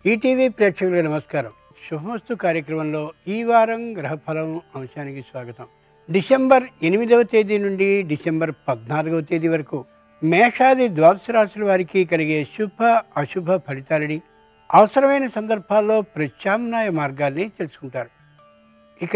ETV ప్రేక్షకులకు నమస్కారం శుభమస్తు కార్యక్రమంలో ఈ వారం గ్రహఫలం అంశానికి స్వాగతం డిసెంబర్ ఎనిమిదవ తేదీ నుండి డిసెంబర్ పద్నాలుగవ తేదీ వరకు మేషాది ద్వాదశ రాశుల వారికి కలిగే శుభ అశుభ ఫలితాలని అవసరమైన సందర్భాల్లో ప్రత్యామ్నాయ మార్గాల్ని తెలుసుకుంటారు ఇక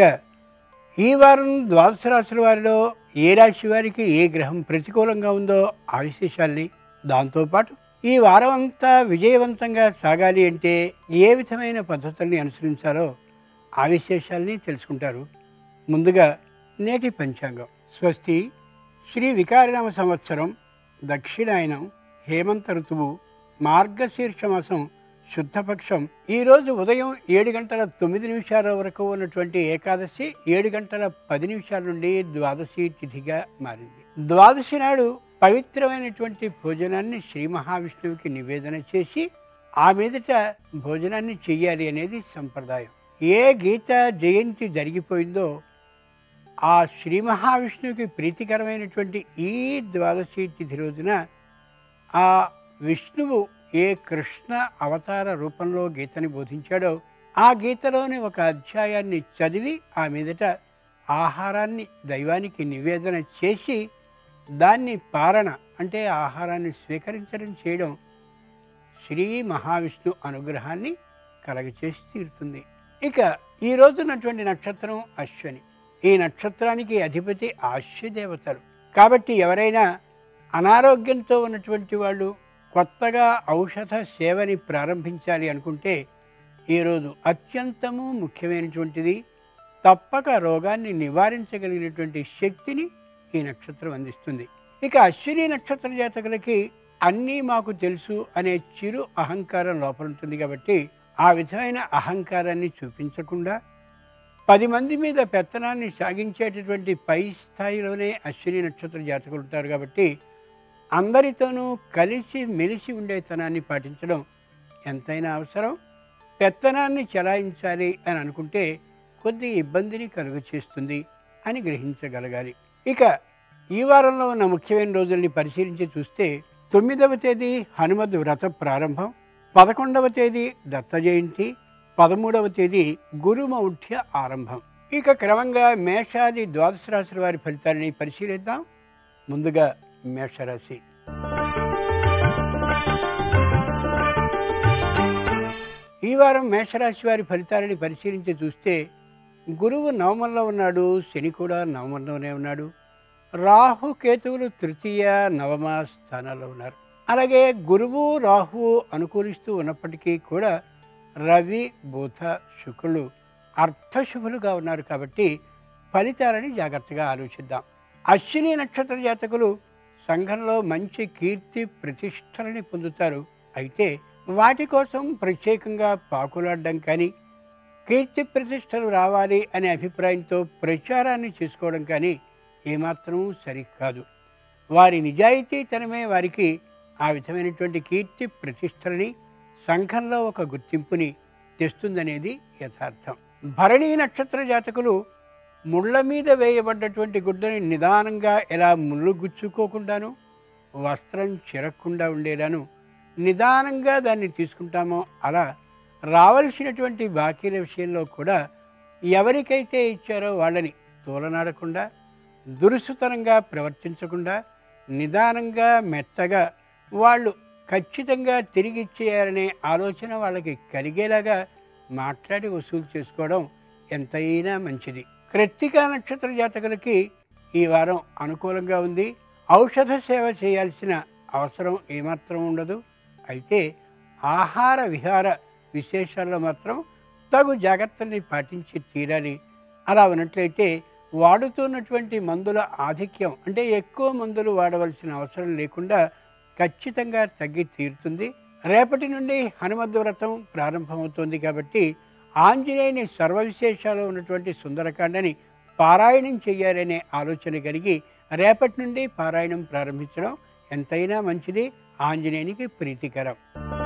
ఈ వారం ద్వాదశ రాశుల వారిలో ఏ రాశి వారికి ఏ గ్రహం ప్రతికూలంగా ఉందో ఆ విశేషాల్ని దాంతోపాటు ఈ వారం అంతా విజయవంతంగా సాగాలి అంటే ఏ విధమైన పద్ధతుల్ని అనుసరించాలో ఆ విశేషాల్ని తెలుసుకుంటారు ముందుగా నేటి పంచాంగం స్వస్తి శ్రీ వికారినామ సంవత్సరం దక్షిణాయనం హేమంత ఋతువు మార్గశీర్ష మాసం శుద్ధపక్షం ఈరోజు ఉదయం ఏడు గంటల తొమ్మిది నిమిషాల వరకు ఉన్నటువంటి ఏకాదశి ఏడు గంటల పది నిమిషాల నుండి ద్వాదశి తిథిగా మారింది ద్వాదశి నాడు పవిత్రమైనటువంటి భోజనాన్ని శ్రీ మహావిష్ణువుకి నివేదన చేసి ఆ మీదట భోజనాన్ని చెయ్యాలి అనేది సంప్రదాయం ఏ గీత జయంతి జరిగిపోయిందో ఆ శ్రీ మహావిష్ణువుకి ప్రీతికరమైనటువంటి ఈ ద్వాదశి తిథి రోజున ఆ విష్ణువు ఏ కృష్ణ అవతార రూపంలో గీతని బోధించాడో ఆ గీతలోని ఒక అధ్యాయాన్ని చదివి ఆ మీదట ఆహారాన్ని దైవానికి నివేదన చేసి దాన్ని పారణ అంటే ఆహారాన్ని స్వీకరించడం చేయడం శ్రీ మహావిష్ణు అనుగ్రహాన్ని కలగచేసి తీరుతుంది ఇక ఈ రోజున్నటువంటి నక్షత్రం అశ్వని ఈ నక్షత్రానికి అధిపతి ఆశ్వదేవతలు కాబట్టి ఎవరైనా అనారోగ్యంతో ఉన్నటువంటి వాళ్ళు కొత్తగా ఔషధ సేవని ప్రారంభించాలి అనుకుంటే ఈరోజు అత్యంతము ముఖ్యమైనటువంటిది తప్పక రోగాన్ని నివారించగలిగినటువంటి శక్తిని ఈ నక్షత్రం అందిస్తుంది ఇక అశ్విని నక్షత్ర జాతకులకి అన్నీ మాకు తెలుసు అనే చిరు అహంకారం లోపల ఉంటుంది కాబట్టి ఆ విధమైన అహంకారాన్ని చూపించకుండా పది మంది మీద పెత్తనాన్ని సాగించేటటువంటి పై స్థాయిలోనే అశ్విని నక్షత్ర జాతకులు ఉంటారు కాబట్టి అందరితోనూ కలిసి మెలిసి ఉండేతనాన్ని పాటించడం ఎంతైనా అవసరం పెత్తనాన్ని చెలాయించాలి అని అనుకుంటే కొద్ది ఇబ్బందిని కలుగు చేస్తుంది అని గ్రహించగలగాలి ఇక ఈ వారంలో ఉన్న ముఖ్యమైన రోజుల్ని పరిశీలించి చూస్తే తొమ్మిదవ తేదీ హనుమద్ వ్రత ప్రారంభం పదకొండవ తేదీ దత్త జయంతి పదమూడవ తేదీ గురుమౌఢ్య ఆరంభం ఇక క్రమంగా మేషాది ద్వాదశ రాశుల వారి ఫలితాలని పరిశీలిద్దాం ముందుగా మేషరాశి ఈ వారం మేషరాశి వారి ఫలితాలని పరిశీలించి చూస్తే గురువు నవమంలో ఉన్నాడు శని కూడా నవమంలోనే ఉన్నాడు రాహు కేతువులు తృతీయ నవమ స్థానాల్లో ఉన్నారు అలాగే గురువు రాహువు అనుకూలిస్తూ ఉన్నప్పటికీ కూడా రవి బుధ శుక్రులు అర్థశుభులుగా ఉన్నారు కాబట్టి ఫలితాలని జాగ్రత్తగా ఆలోచిద్దాం అశ్విని నక్షత్ర జాతకులు సంఘంలో మంచి కీర్తి ప్రతిష్టలని పొందుతారు అయితే వాటి కోసం ప్రత్యేకంగా పాకులాడడం కానీ కీర్తి ప్రతిష్టలు రావాలి అనే అభిప్రాయంతో ప్రచారాన్ని చేసుకోవడం కానీ ఏమాత్రం సరికాదు వారి నిజాయితీతనమే వారికి ఆ విధమైనటువంటి కీర్తి ప్రతిష్టలని సంఘంలో ఒక గుర్తింపుని తెస్తుందనేది యథార్థం భరణీ నక్షత్ర జాతకులు ముళ్ళ మీద వేయబడ్డటువంటి గుడ్డని నిదానంగా ఎలా ముళ్ళు గుచ్చుకోకుండాను వస్త్రం చిరక్కుండా ఉండేలాను నిదానంగా దాన్ని తీసుకుంటామో అలా రావలసినటువంటి బాకీల విషయంలో కూడా ఎవరికైతే ఇచ్చారో వాళ్ళని తోలనాడకుండా దురుసుతనంగా ప్రవర్తించకుండా నిదానంగా మెత్తగా వాళ్ళు ఖచ్చితంగా తిరిగి ఇచ్చేయాలనే ఆలోచన వాళ్ళకి కలిగేలాగా మాట్లాడి వసూలు చేసుకోవడం ఎంతైనా మంచిది కృత్తికా నక్షత్ర జాతకులకి ఈ వారం అనుకూలంగా ఉంది ఔషధ సేవ చేయాల్సిన అవసరం ఏమాత్రం ఉండదు అయితే ఆహార విహార విశేషాల్లో మాత్రం తగు జాగ్రత్తల్ని పాటించి తీరాలి అలా ఉన్నట్లయితే వాడుతున్నటువంటి మందుల ఆధిక్యం అంటే ఎక్కువ మందులు వాడవలసిన అవసరం లేకుండా ఖచ్చితంగా తగ్గి తీరుతుంది రేపటి నుండి హనుమద్ వ్రతం ప్రారంభమవుతుంది కాబట్టి ఆంజనేయుని సర్వ విశేషాలు ఉన్నటువంటి సుందరకాండని పారాయణం చేయాలనే ఆలోచన కలిగి రేపటి నుండి పారాయణం ప్రారంభించడం ఎంతైనా మంచిది ఆంజనేయునికి ప్రీతికరం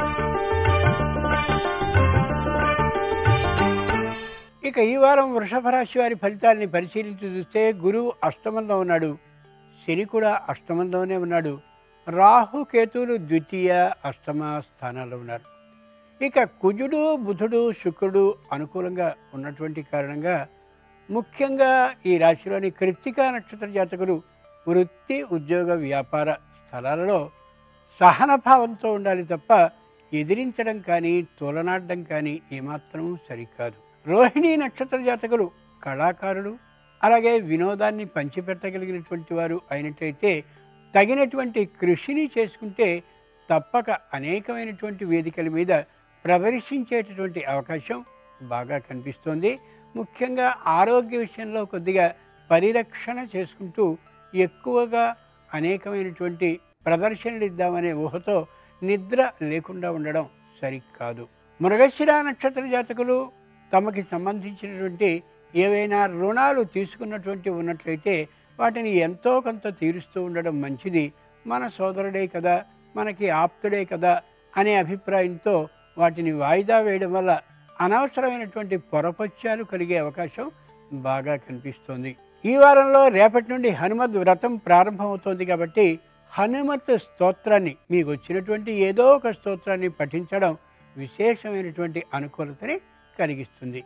ఇక ఈ వారం వృషభ రాశి వారి ఫలితాలని పరిశీలించి చూస్తే గురువు అష్టమంలో ఉన్నాడు శని కూడా అష్టమంలోనే ఉన్నాడు రాహు కేతువులు ద్వితీయ అష్టమ స్థానాల్లో ఉన్నారు ఇక కుజుడు బుధుడు శుక్రుడు అనుకూలంగా ఉన్నటువంటి కారణంగా ముఖ్యంగా ఈ రాశిలోని కృత్తికా నక్షత్ర జాతకులు వృత్తి ఉద్యోగ వ్యాపార స్థలాలలో సహనభావంతో ఉండాలి తప్ప ఎదిరించడం కానీ తోలనాడడం కానీ ఏమాత్రం సరికాదు రోహిణీ నక్షత్ర జాతకులు కళాకారులు అలాగే వినోదాన్ని పంచిపెట్టగలిగినటువంటి వారు అయినట్టయితే తగినటువంటి కృషిని చేసుకుంటే తప్పక అనేకమైనటువంటి వేదికల మీద ప్రదర్శించేటటువంటి అవకాశం బాగా కనిపిస్తోంది ముఖ్యంగా ఆరోగ్య విషయంలో కొద్దిగా పరిరక్షణ చేసుకుంటూ ఎక్కువగా అనేకమైనటువంటి ప్రదర్శనలు ఇద్దామనే ఊహతో నిద్ర లేకుండా ఉండడం సరికాదు మృగశిర నక్షత్ర జాతకులు తమకి సంబంధించినటువంటి ఏవైనా రుణాలు తీసుకున్నటువంటి ఉన్నట్లయితే వాటిని ఎంతో కొంత తీరుస్తూ ఉండడం మంచిది మన సోదరుడే కదా మనకి ఆప్తుడే కదా అనే అభిప్రాయంతో వాటిని వాయిదా వేయడం వల్ల అనవసరమైనటువంటి పొరపత్యాలు కలిగే అవకాశం బాగా కనిపిస్తోంది ఈ వారంలో రేపటి నుండి హనుమద్ వ్రతం ప్రారంభమవుతోంది కాబట్టి హనుమత్ స్తోత్రాన్ని మీకు వచ్చినటువంటి ఏదో ఒక స్తోత్రాన్ని పఠించడం విశేషమైనటువంటి అనుకూలతని కలిగిస్తుంది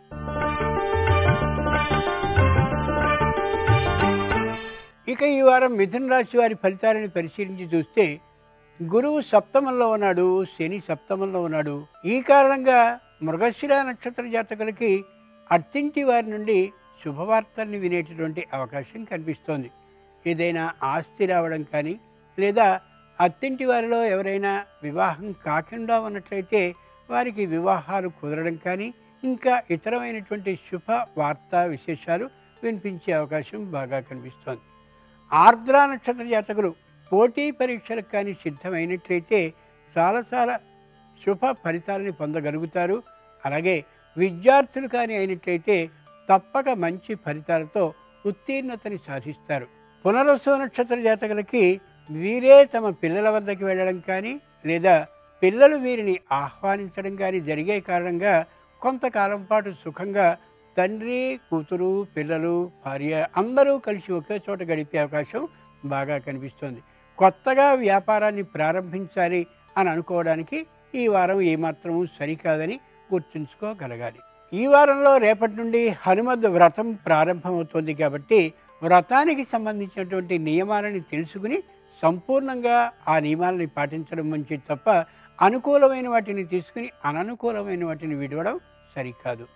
ఇక ఈ వారం మిథున రాశి వారి ఫలితాలను పరిశీలించి చూస్తే గురువు సప్తమంలో ఉన్నాడు శని సప్తమంలో ఉన్నాడు ఈ కారణంగా మృగశిర నక్షత్ర జాతకులకి అత్తింటి వారి నుండి శుభవార్తల్ని వినేటటువంటి అవకాశం కనిపిస్తోంది ఏదైనా ఆస్తి రావడం కానీ లేదా అత్తింటి వారిలో ఎవరైనా వివాహం కాకుండా ఉన్నట్లయితే వారికి వివాహాలు కుదరడం కానీ ఇంకా ఇతరమైనటువంటి శుభ వార్తా విశేషాలు వినిపించే అవకాశం బాగా కనిపిస్తోంది ఆర్ద్ర నక్షత్ర జాతకులు పోటీ పరీక్షలకు కానీ సిద్ధమైనట్లయితే చాలా చాలా శుభ ఫలితాలని పొందగలుగుతారు అలాగే విద్యార్థులు కానీ అయినట్లయితే తప్పక మంచి ఫలితాలతో ఉత్తీర్ణతని సాధిస్తారు పునరుత్సవ నక్షత్ర జాతకులకి వీరే తమ పిల్లల వద్దకు వెళ్ళడం కానీ లేదా పిల్లలు వీరిని ఆహ్వానించడం కానీ జరిగే కారణంగా కొంతకాలం పాటు సుఖంగా తండ్రి కూతురు పిల్లలు భార్య అందరూ కలిసి ఒకే చోట గడిపే అవకాశం బాగా కనిపిస్తుంది కొత్తగా వ్యాపారాన్ని ప్రారంభించాలి అని అనుకోవడానికి ఈ వారం ఏమాత్రము సరికాదని గుర్తుంచుకోగలగాలి ఈ వారంలో రేపటి నుండి హనుమద్ వ్రతం ప్రారంభమవుతోంది కాబట్టి వ్రతానికి సంబంధించినటువంటి నియమాలని తెలుసుకుని సంపూర్ణంగా ఆ నియమాలని పాటించడం మంచిది తప్ప అనుకూలమైన వాటిని తీసుకుని అననుకూలమైన వాటిని విడవడం సరికాదు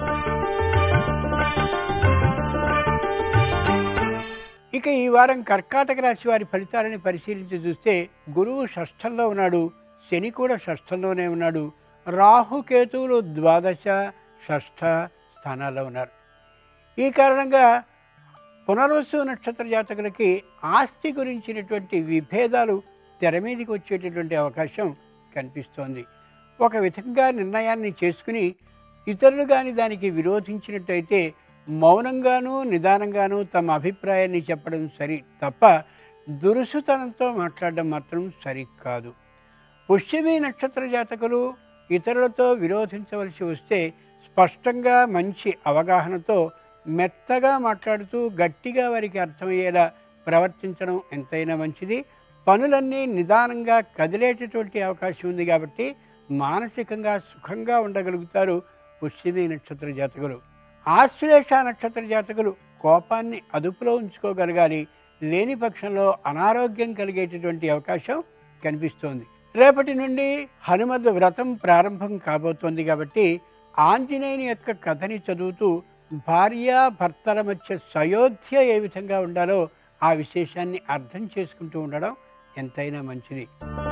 ఇక ఈ వారం కర్కాటక రాశి వారి ఫలితాలని పరిశీలించి చూస్తే గురువు షష్ఠంలో ఉన్నాడు శని కూడా షష్ఠంలోనే ఉన్నాడు రాహుకేతువులు ద్వాదశ షష్ఠ స్థానాల్లో ఉన్నారు ఈ కారణంగా పునర్వసు నక్షత్ర జాతకులకి ఆస్తి గురించినటువంటి విభేదాలు తెర మీదకి వచ్చేటటువంటి అవకాశం కనిపిస్తోంది ఒక విధంగా నిర్ణయాన్ని చేసుకుని ఇతరులు కానీ దానికి విరోధించినట్టయితే మౌనంగానూ నిదానంగానూ తమ అభిప్రాయాన్ని చెప్పడం సరి తప్ప దురుసుతనంతో మాట్లాడడం మాత్రం సరికాదు పుష్యమి నక్షత్ర జాతకులు ఇతరులతో విరోధించవలసి వస్తే స్పష్టంగా మంచి అవగాహనతో మెత్తగా మాట్లాడుతూ గట్టిగా వారికి అర్థమయ్యేలా ప్రవర్తించడం ఎంతైనా మంచిది పనులన్నీ నిదానంగా కదిలేటటువంటి అవకాశం ఉంది కాబట్టి మానసికంగా సుఖంగా ఉండగలుగుతారు పుష్యమి నక్షత్ర జాతకులు ఆశ్లేష నక్షత్ర జాతకులు కోపాన్ని అదుపులో ఉంచుకోగలగాలి లేని పక్షంలో అనారోగ్యం కలిగేటటువంటి అవకాశం కనిపిస్తోంది రేపటి నుండి హనుమద్ వ్రతం ప్రారంభం కాబోతోంది కాబట్టి ఆంజనేయుని యొక్క కథని చదువుతూ భార్య భర్తల మధ్య సయోధ్య ఏ విధంగా ఉండాలో ఆ విశేషాన్ని అర్థం చేసుకుంటూ ఉండడం ఎంతైనా మంచిది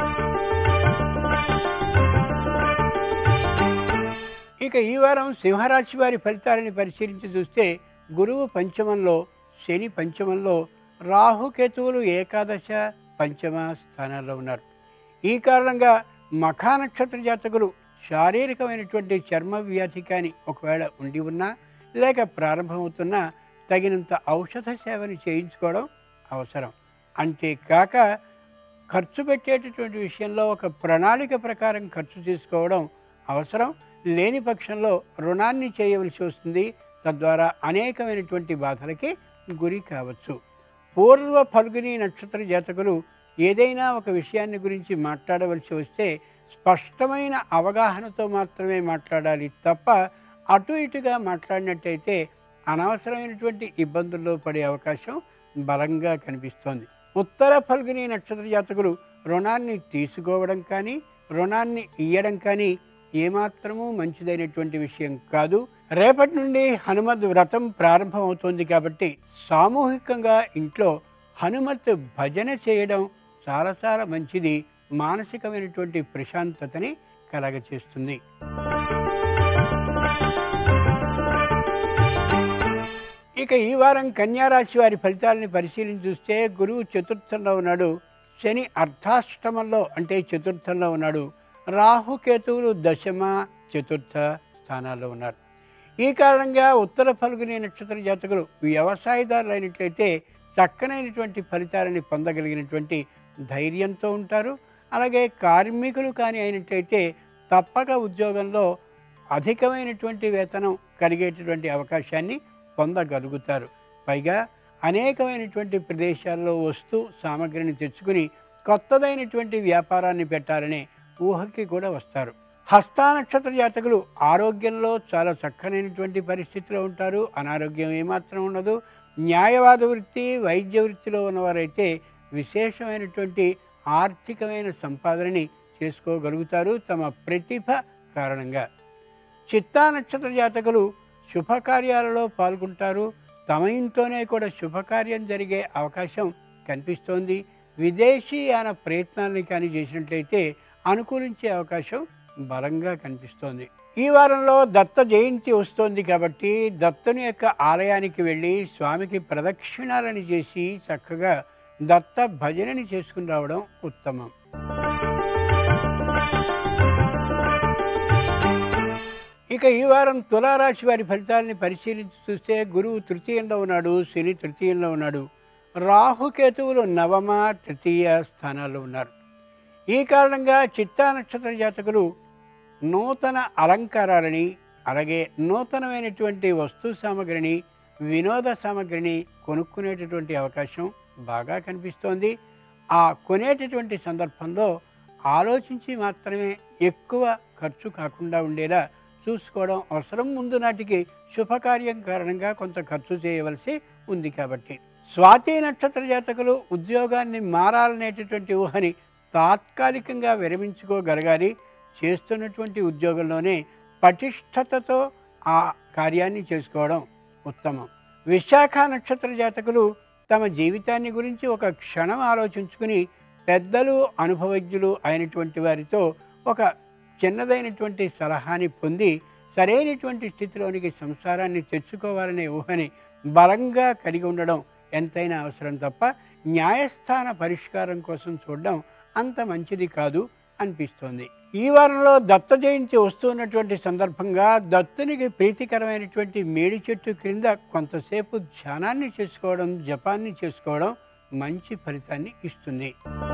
ఇక ఈ వారం సింహరాశి వారి ఫలితాలని పరిశీలించి చూస్తే గురువు పంచమంలో శని పంచమంలో రాహుకేతువులు ఏకాదశ పంచమ స్థానాల్లో ఉన్నారు ఈ కారణంగా మఖా నక్షత్ర జాతకులు శారీరకమైనటువంటి చర్మ వ్యాధి కానీ ఒకవేళ ఉండి ఉన్నా లేక ప్రారంభమవుతున్నా తగినంత ఔషధ సేవని చేయించుకోవడం అవసరం అంతేకాక ఖర్చు పెట్టేటటువంటి విషయంలో ఒక ప్రణాళిక ప్రకారం ఖర్చు చేసుకోవడం అవసరం లేని పక్షంలో రుణాన్ని చేయవలసి వస్తుంది తద్వారా అనేకమైనటువంటి బాధలకి గురి కావచ్చు పూర్వ ఫల్గుని నక్షత్ర జాతకులు ఏదైనా ఒక విషయాన్ని గురించి మాట్లాడవలసి వస్తే స్పష్టమైన అవగాహనతో మాత్రమే మాట్లాడాలి తప్ప అటు ఇటుగా మాట్లాడినట్టయితే అనవసరమైనటువంటి ఇబ్బందుల్లో పడే అవకాశం బలంగా కనిపిస్తోంది ఉత్తర ఫల్గుని నక్షత్ర జాతకులు రుణాన్ని తీసుకోవడం కానీ రుణాన్ని ఇయ్యడం కానీ ఏమాత్రమూ మంచిదైనటువంటి విషయం కాదు రేపటి నుండి హనుమద్ వ్రతం ప్రారంభం అవుతోంది కాబట్టి సామూహికంగా ఇంట్లో హనుమత్ భజన చేయడం చాలా చాలా మంచిది మానసికమైనటువంటి ప్రశాంతతని కలగచేస్తుంది ఇక ఈ వారం కన్యారాశి వారి ఫలితాలని పరిశీలించి చూస్తే గురువు చతుర్థంలో ఉన్నాడు శని అర్ధాష్టమంలో అంటే చతుర్థంలో ఉన్నాడు రాహుకేతువులు దశమ చతుర్థ స్థానాల్లో ఉన్నారు ఈ కారణంగా ఉత్తర ఫల్గుని నక్షత్ర జాతకులు వ్యవసాయదారులు అయినట్లయితే చక్కనైనటువంటి ఫలితాలని పొందగలిగినటువంటి ధైర్యంతో ఉంటారు అలాగే కార్మికులు కానీ అయినట్లయితే తప్పక ఉద్యోగంలో అధికమైనటువంటి వేతనం కలిగేటటువంటి అవకాశాన్ని పొందగలుగుతారు పైగా అనేకమైనటువంటి ప్రదేశాల్లో వస్తూ సామగ్రిని తెచ్చుకుని కొత్తదైనటువంటి వ్యాపారాన్ని పెట్టాలనే ఊహకి కూడా వస్తారు హస్తా నక్షత్ర జాతకులు ఆరోగ్యంలో చాలా చక్కనైనటువంటి పరిస్థితిలో ఉంటారు అనారోగ్యం ఏమాత్రం ఉండదు న్యాయవాద వృత్తి వైద్య వృత్తిలో ఉన్నవారైతే విశేషమైనటువంటి ఆర్థికమైన సంపాదనని చేసుకోగలుగుతారు తమ ప్రతిభ కారణంగా చిత్తా నక్షత్ర జాతకులు శుభకార్యాలలో పాల్గొంటారు తమ ఇంట్లోనే కూడా శుభకార్యం జరిగే అవకాశం కనిపిస్తోంది విదేశీయాన ప్రయత్నాన్ని కానీ చేసినట్లయితే అనుకూలించే అవకాశం బలంగా కనిపిస్తోంది ఈ వారంలో దత్త జయంతి వస్తోంది కాబట్టి దత్తుని యొక్క ఆలయానికి వెళ్ళి స్వామికి ప్రదక్షిణాలని చేసి చక్కగా దత్త భజనని చేసుకుని రావడం ఉత్తమం ఇక ఈ వారం తులారాశి వారి ఫలితాలని పరిశీలించి చూస్తే గురువు తృతీయంలో ఉన్నాడు శని తృతీయంలో ఉన్నాడు రాహుకేతువులు నవమ తృతీయ స్థానాల్లో ఉన్నారు ఈ కారణంగా చిత్తా నక్షత్ర జాతకులు నూతన అలంకారాలని అలాగే నూతనమైనటువంటి వస్తు సామగ్రిని వినోద సామగ్రిని కొనుక్కునేటటువంటి అవకాశం బాగా కనిపిస్తోంది ఆ కొనేటటువంటి సందర్భంలో ఆలోచించి మాత్రమే ఎక్కువ ఖర్చు కాకుండా ఉండేలా చూసుకోవడం అవసరం ముందు నాటికి శుభకార్యం కారణంగా కొంత ఖర్చు చేయవలసి ఉంది కాబట్టి స్వాతి నక్షత్ర జాతకులు ఉద్యోగాన్ని మారాలనేటటువంటి ఊహని తాత్కాలికంగా విరమించుకోగలగాలి చేస్తున్నటువంటి ఉద్యోగంలోనే పటిష్టతతో ఆ కార్యాన్ని చేసుకోవడం ఉత్తమం విశాఖ నక్షత్ర జాతకులు తమ జీవితాన్ని గురించి ఒక క్షణం ఆలోచించుకుని పెద్దలు అనుభవజ్ఞులు అయినటువంటి వారితో ఒక చిన్నదైనటువంటి సలహాని పొంది సరైనటువంటి స్థితిలోనికి సంసారాన్ని తెచ్చుకోవాలనే ఊహని బలంగా కలిగి ఉండడం ఎంతైనా అవసరం తప్ప న్యాయస్థాన పరిష్కారం కోసం చూడడం అంత మంచిది కాదు అనిపిస్తోంది ఈ వారంలో దత్త జయంతి వస్తున్నటువంటి సందర్భంగా దత్తునికి ప్రీతికరమైనటువంటి మేడి చెట్టు క్రింద కొంతసేపు ధ్యానాన్ని చేసుకోవడం జపాన్ని చేసుకోవడం మంచి ఫలితాన్ని ఇస్తుంది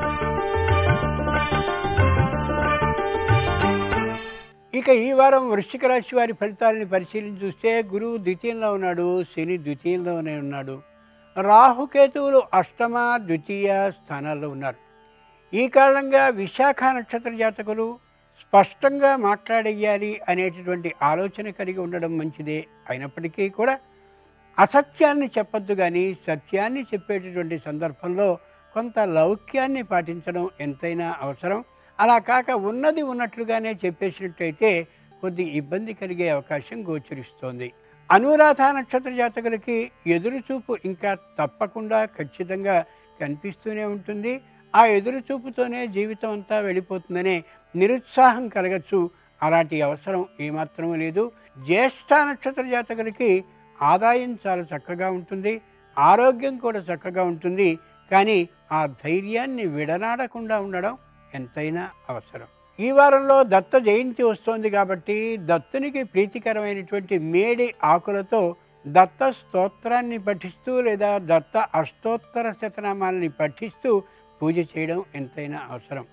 ఇక ఈ వారం వృశ్చిక రాశి వారి ఫలితాలని పరిశీలించి చూస్తే గురువు ద్వితీయంలో ఉన్నాడు శని ద్వితీయంలోనే ఉన్నాడు రాహుకేతువులు అష్టమ ద్వితీయ స్థానాల్లో ఉన్నారు ఈ కారణంగా విశాఖ నక్షత్ర జాతకులు స్పష్టంగా మాట్లాడేయాలి అనేటటువంటి ఆలోచన కలిగి ఉండడం మంచిదే అయినప్పటికీ కూడా అసత్యాన్ని చెప్పొద్దు కానీ సత్యాన్ని చెప్పేటటువంటి సందర్భంలో కొంత లౌక్యాన్ని పాటించడం ఎంతైనా అవసరం అలా కాక ఉన్నది ఉన్నట్లుగానే చెప్పేసినట్టయితే కొద్ది ఇబ్బంది కలిగే అవకాశం గోచరిస్తోంది అనురాధ నక్షత్ర జాతకులకి ఎదురుచూపు ఇంకా తప్పకుండా ఖచ్చితంగా కనిపిస్తూనే ఉంటుంది ఆ ఎదురుచూపుతోనే జీవితం అంతా వెళ్ళిపోతుందనే నిరుత్సాహం కలగచ్చు అలాంటి అవసరం ఏమాత్రం లేదు జ్యేష్ఠ నక్షత్ర జాతకులకి ఆదాయం చాలా చక్కగా ఉంటుంది ఆరోగ్యం కూడా చక్కగా ఉంటుంది కానీ ఆ ధైర్యాన్ని విడనాడకుండా ఉండడం ఎంతైనా అవసరం ఈ వారంలో దత్త జయంతి వస్తోంది కాబట్టి దత్తునికి ప్రీతికరమైనటువంటి మేడి ఆకులతో దత్త స్తోత్రాన్ని పఠిస్తూ లేదా దత్త అష్టోత్తర శతనామాలని పఠిస్తూ పూజ చేయడం ఎంతైనా అవసరం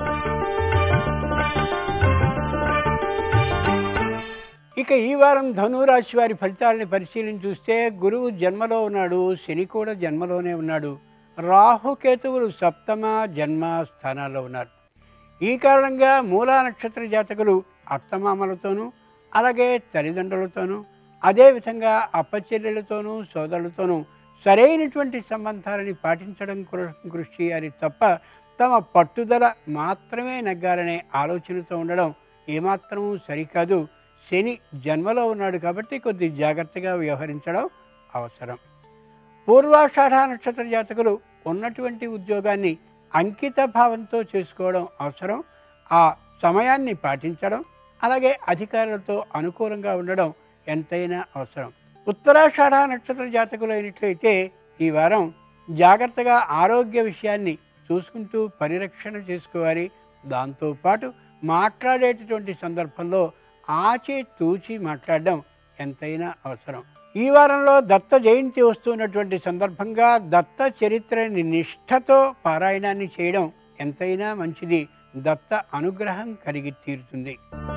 ఇక ఈ వారం ధనురాశి వారి ఫలితాలని పరిశీలించి చూస్తే గురువు జన్మలో ఉన్నాడు శని కూడా జన్మలోనే ఉన్నాడు రాహుకేతువులు సప్తమ జన్మ స్థానాల్లో ఉన్నారు ఈ కారణంగా మూలా నక్షత్ర జాతకులు అత్తమామలతోనూ అలాగే తల్లిదండ్రులతోనూ అదేవిధంగా అప్పచెల్లెలతోనూ సోదరులతోనూ సరైనటువంటి సంబంధాలని పాటించడం కృ- కృషి చేయాలి తప్ప తమ పట్టుదల మాత్రమే నగ్గాలనే ఆలోచనతో ఉండడం ఏమాత్రమూ సరికాదు శని జన్మలో ఉన్నాడు కాబట్టి కొద్ది జాగ్రత్తగా వ్యవహరించడం అవసరం పూర్వాషాఢ నక్షత్ర జాతకులు ఉన్నటువంటి ఉద్యోగాన్ని అంకిత భావంతో చేసుకోవడం అవసరం ఆ సమయాన్ని పాటించడం అలాగే అధికారులతో అనుకూలంగా ఉండడం ఎంతైనా అవసరం ఉత్తరాషాఢ నక్షత్ర జాతకులు అయినట్లయితే ఈ వారం జాగ్రత్తగా ఆరోగ్య విషయాన్ని చూసుకుంటూ పరిరక్షణ చేసుకోవాలి దాంతోపాటు మాట్లాడేటటువంటి సందర్భంలో ఆచి తూచి మాట్లాడడం ఎంతైనా అవసరం ఈ వారంలో దత్త జయంతి వస్తున్నటువంటి సందర్భంగా దత్త చరిత్రని నిష్ఠతో పారాయణాన్ని చేయడం ఎంతైనా మంచిది దత్త అనుగ్రహం కలిగి తీరుతుంది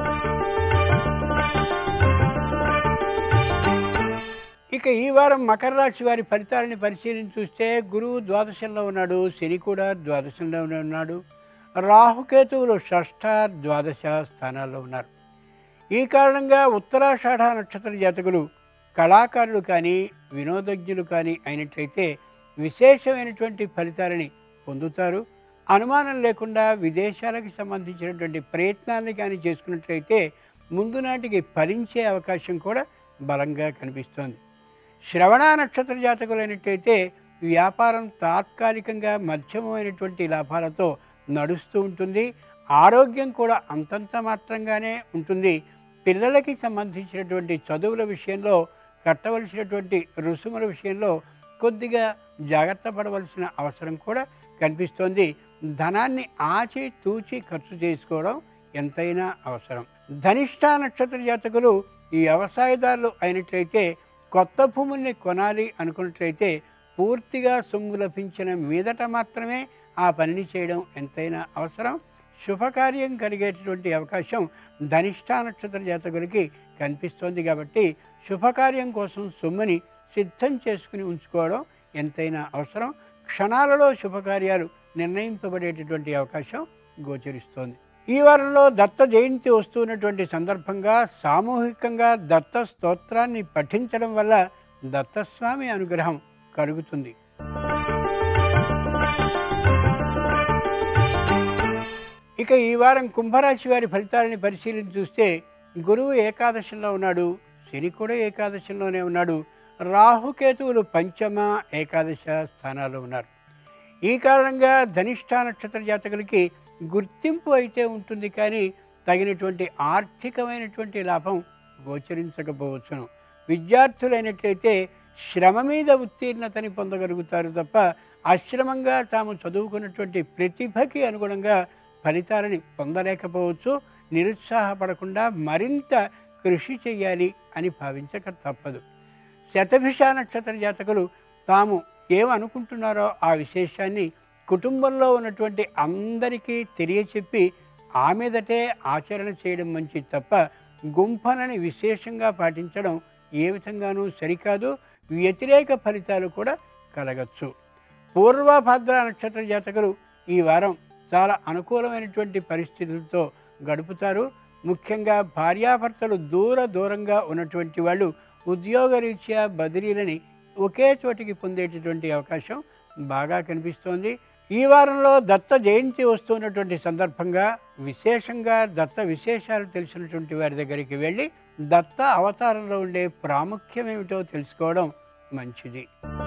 ఇక ఈ వారం మకర రాశి వారి ఫలితాలని పరిశీలించి చూస్తే గురువు ద్వాదశంలో ఉన్నాడు శని కూడా ద్వాదశంలో ఉన్నాడు రాహుకేతువులు షష్ఠ ద్వాదశ స్థానాల్లో ఉన్నారు ఈ కారణంగా ఉత్తరాషాఢ నక్షత్ర జాతకులు కళాకారులు కానీ వినోదజ్ఞులు కానీ అయినట్లయితే విశేషమైనటువంటి ఫలితాలని పొందుతారు అనుమానం లేకుండా విదేశాలకు సంబంధించినటువంటి ప్రయత్నాన్ని కానీ చేసుకున్నట్లయితే ముందు నాటికి ఫలించే అవకాశం కూడా బలంగా కనిపిస్తోంది శ్రవణ నక్షత్ర జాతకులైనట్టయితే వ్యాపారం తాత్కాలికంగా మధ్యమైనటువంటి లాభాలతో నడుస్తూ ఉంటుంది ఆరోగ్యం కూడా అంతంత మాత్రంగానే ఉంటుంది పిల్లలకి సంబంధించినటువంటి చదువుల విషయంలో కట్టవలసినటువంటి రుసుముల విషయంలో కొద్దిగా జాగ్రత్త పడవలసిన అవసరం కూడా కనిపిస్తోంది ధనాన్ని ఆచి తూచి ఖర్చు చేసుకోవడం ఎంతైనా అవసరం ధనిష్ట నక్షత్ర జాతకులు ఈ వ్యవసాయదారులు అయినట్లయితే కొత్త భూముల్ని కొనాలి అనుకున్నట్లయితే పూర్తిగా సొమ్ము లభించిన మీదట మాత్రమే ఆ పనిని చేయడం ఎంతైనా అవసరం శుభకార్యం కలిగేటటువంటి అవకాశం ధనిష్ట నక్షత్ర జాతకులకి కనిపిస్తోంది కాబట్టి శుభకార్యం కోసం సొమ్ముని సిద్ధం చేసుకుని ఉంచుకోవడం ఎంతైనా అవసరం క్షణాలలో శుభకార్యాలు నిర్ణయింపబడేటటువంటి అవకాశం గోచరిస్తోంది ఈ వారంలో దత్త జయంతి వస్తున్నటువంటి సందర్భంగా సామూహికంగా దత్త స్తోత్రాన్ని పఠించడం వల్ల దత్తస్వామి అనుగ్రహం కలుగుతుంది ఇక ఈ వారం కుంభరాశి వారి ఫలితాలని పరిశీలించి చూస్తే గురువు ఏకాదశంలో ఉన్నాడు శని కూడా ఏకాదశంలోనే ఉన్నాడు రాహుకేతువులు పంచమ ఏకాదశ స్థానాల్లో ఉన్నారు ఈ కారణంగా ధనిష్ట నక్షత్ర జాతకులకి గుర్తింపు అయితే ఉంటుంది కానీ తగినటువంటి ఆర్థికమైనటువంటి లాభం గోచరించకపోవచ్చును విద్యార్థులైనట్లయితే శ్రమ మీద ఉత్తీర్ణతని పొందగలుగుతారు తప్ప అశ్రమంగా తాము చదువుకున్నటువంటి ప్రతిభకి అనుగుణంగా ఫలితాలని పొందలేకపోవచ్చు నిరుత్సాహపడకుండా మరింత కృషి చేయాలి అని భావించక తప్పదు శతభిష నక్షత్ర జాతకులు తాము ఏమనుకుంటున్నారో ఆ విశేషాన్ని కుటుంబంలో ఉన్నటువంటి అందరికీ తెలియచెప్పి ఆ మీదటే ఆచరణ చేయడం మంచిది తప్ప గుంఫనని విశేషంగా పాటించడం ఏ విధంగానూ సరికాదు వ్యతిరేక ఫలితాలు కూడా కలగచ్చు పూర్వభద్ర నక్షత్ర జాతకులు ఈ వారం చాలా అనుకూలమైనటువంటి పరిస్థితులతో గడుపుతారు ముఖ్యంగా భార్యాభర్తలు దూర దూరంగా ఉన్నటువంటి వాళ్ళు ఉద్యోగరీత్యా బదిలీలని ఒకే చోటికి పొందేటటువంటి అవకాశం బాగా కనిపిస్తోంది ఈ వారంలో దత్త జయంతి వస్తున్నటువంటి సందర్భంగా విశేషంగా దత్త విశేషాలు తెలిసినటువంటి వారి దగ్గరికి వెళ్ళి దత్త అవతారంలో ఉండే ప్రాముఖ్యం ఏమిటో తెలుసుకోవడం మంచిది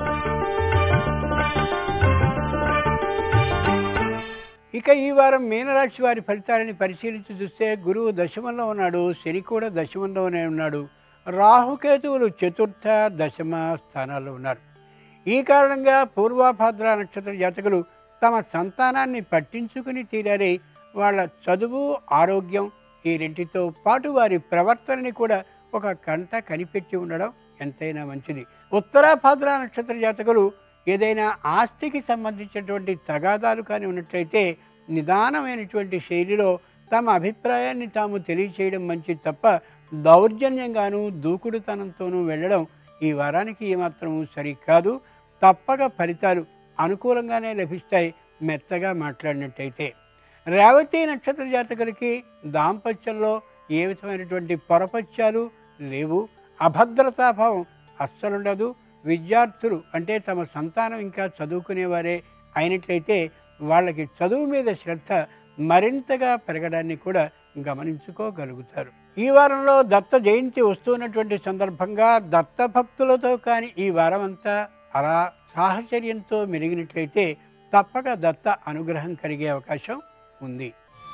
ఇక ఈ వారం మీనరాశి వారి ఫలితాలని పరిశీలించి చూస్తే గురువు దశమంలో ఉన్నాడు శని కూడా దశమంలోనే ఉన్నాడు రాహుకేతువులు చతుర్థ దశమ స్థానాల్లో ఉన్నారు ఈ కారణంగా పూర్వాభాద్ర నక్షత్ర జాతకులు తమ సంతానాన్ని పట్టించుకుని తీరాలి వాళ్ళ చదువు ఆరోగ్యం ఈ రెంటితో పాటు వారి ప్రవర్తనని కూడా ఒక కంట కనిపెట్టి ఉండడం ఎంతైనా మంచిది ఉత్తరాభాద్ర నక్షత్ర జాతకులు ఏదైనా ఆస్తికి సంబంధించినటువంటి తగాదాలు కానీ ఉన్నట్లయితే నిదానమైనటువంటి శైలిలో తమ అభిప్రాయాన్ని తాము తెలియచేయడం మంచిది తప్ప దౌర్జన్యంగాను దూకుడుతనంతోనూ వెళ్ళడం ఈ వారానికి ఏమాత్రము సరికాదు తప్పక ఫలితాలు అనుకూలంగానే లభిస్తాయి మెత్తగా మాట్లాడినట్టయితే రేవతి నక్షత్ర జాతకులకి దాంపత్యంలో ఏ విధమైనటువంటి పొరపత్యాలు లేవు అభద్రతాభావం అస్సలుండదు విద్యార్థులు అంటే తమ సంతానం ఇంకా చదువుకునేవారే అయినట్లయితే వాళ్ళకి చదువు మీద శ్రద్ధ మరింతగా పెరగడాన్ని కూడా గమనించుకోగలుగుతారు ఈ వారంలో దత్త జయంతి వస్తున్నటువంటి సందర్భంగా దత్త భక్తులతో కానీ ఈ వారం అంతా అలా సాహచర్యంతో మెలిగినట్లయితే తప్పక దత్త అనుగ్రహం కలిగే అవకాశం ఉంది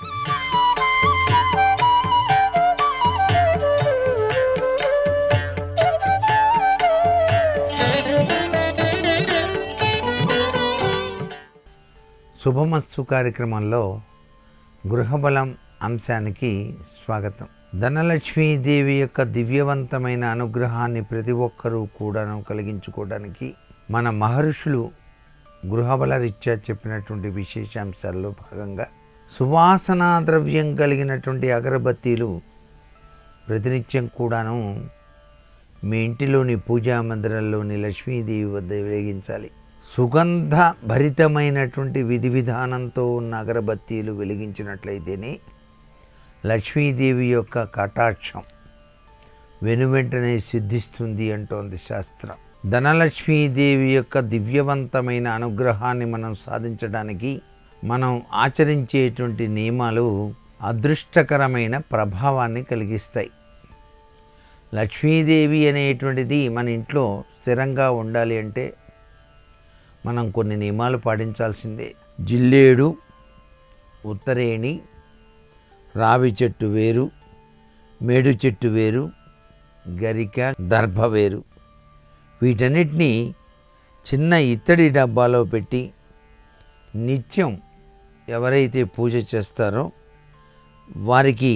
శుభమస్తు కార్యక్రమంలో గృహబలం అంశానికి స్వాగతం ధనలక్ష్మీదేవి యొక్క దివ్యవంతమైన అనుగ్రహాన్ని ప్రతి ఒక్కరూ కూడాను కలిగించుకోవడానికి మన మహర్షులు గృహబల రీత్యా చెప్పినటువంటి విశేషాంశాల్లో భాగంగా సువాసనా ద్రవ్యం కలిగినటువంటి అగరబత్తీలు ప్రతినిత్యం కూడాను మీ ఇంటిలోని పూజా మందిరంలోని లక్ష్మీదేవి వద్ద వెలిగించాలి సుగంధ భరితమైనటువంటి విధి విధానంతో ఉన్న అగరబత్తీలు వెలిగించినట్లయితేనే లక్ష్మీదేవి యొక్క కటాక్షం వెనువెంటనే సిద్ధిస్తుంది అంటోంది శాస్త్రం ధనలక్ష్మీదేవి యొక్క దివ్యవంతమైన అనుగ్రహాన్ని మనం సాధించడానికి మనం ఆచరించేటువంటి నియమాలు అదృష్టకరమైన ప్రభావాన్ని కలిగిస్తాయి లక్ష్మీదేవి అనేటువంటిది మన ఇంట్లో స్థిరంగా ఉండాలి అంటే మనం కొన్ని నియమాలు పాటించాల్సిందే జిల్లేడు ఉత్తరేణి రావి చెట్టు వేరు మేడు చెట్టు వేరు గరిక దర్భ వేరు వీటన్నిటినీ చిన్న ఇత్తడి డబ్బాలో పెట్టి నిత్యం ఎవరైతే పూజ చేస్తారో వారికి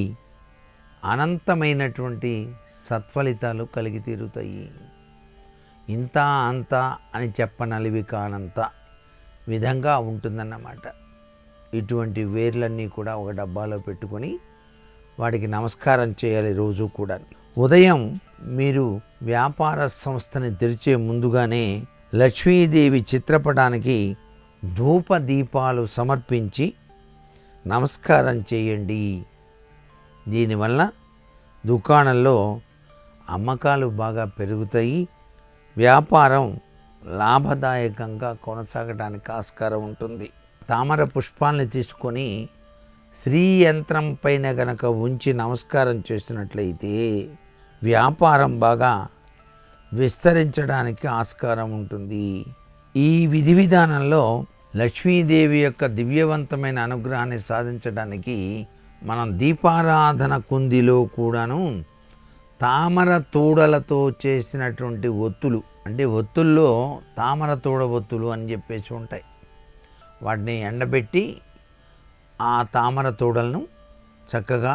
అనంతమైనటువంటి సత్ఫలితాలు కలిగి తీరుతాయి ఇంత అంత అని చెప్పనలివి కానంత విధంగా ఉంటుందన్నమాట ఇటువంటి వేర్లన్నీ కూడా ఒక డబ్బాలో పెట్టుకొని వాటికి నమస్కారం చేయాలి రోజు కూడా ఉదయం మీరు వ్యాపార సంస్థని తెరిచే ముందుగానే లక్ష్మీదేవి చిత్రపటానికి ధూప దీపాలు సమర్పించి నమస్కారం చేయండి దీనివల్ల దుకాణంలో అమ్మకాలు బాగా పెరుగుతాయి వ్యాపారం లాభదాయకంగా కొనసాగడానికి ఆస్కారం ఉంటుంది తామర పుష్పాలని తీసుకొని శ్రీ యంత్రం పైన గనక ఉంచి నమస్కారం చేసినట్లయితే వ్యాపారం బాగా విస్తరించడానికి ఆస్కారం ఉంటుంది ఈ విధి విధానంలో లక్ష్మీదేవి యొక్క దివ్యవంతమైన అనుగ్రహాన్ని సాధించడానికి మనం దీపారాధన కుందిలో కూడాను తామర తూడలతో చేసినటువంటి ఒత్తులు అంటే ఒత్తుల్లో తామర తూడ ఒత్తులు అని చెప్పేసి ఉంటాయి వాటిని ఎండబెట్టి ఆ తామర తూడలను చక్కగా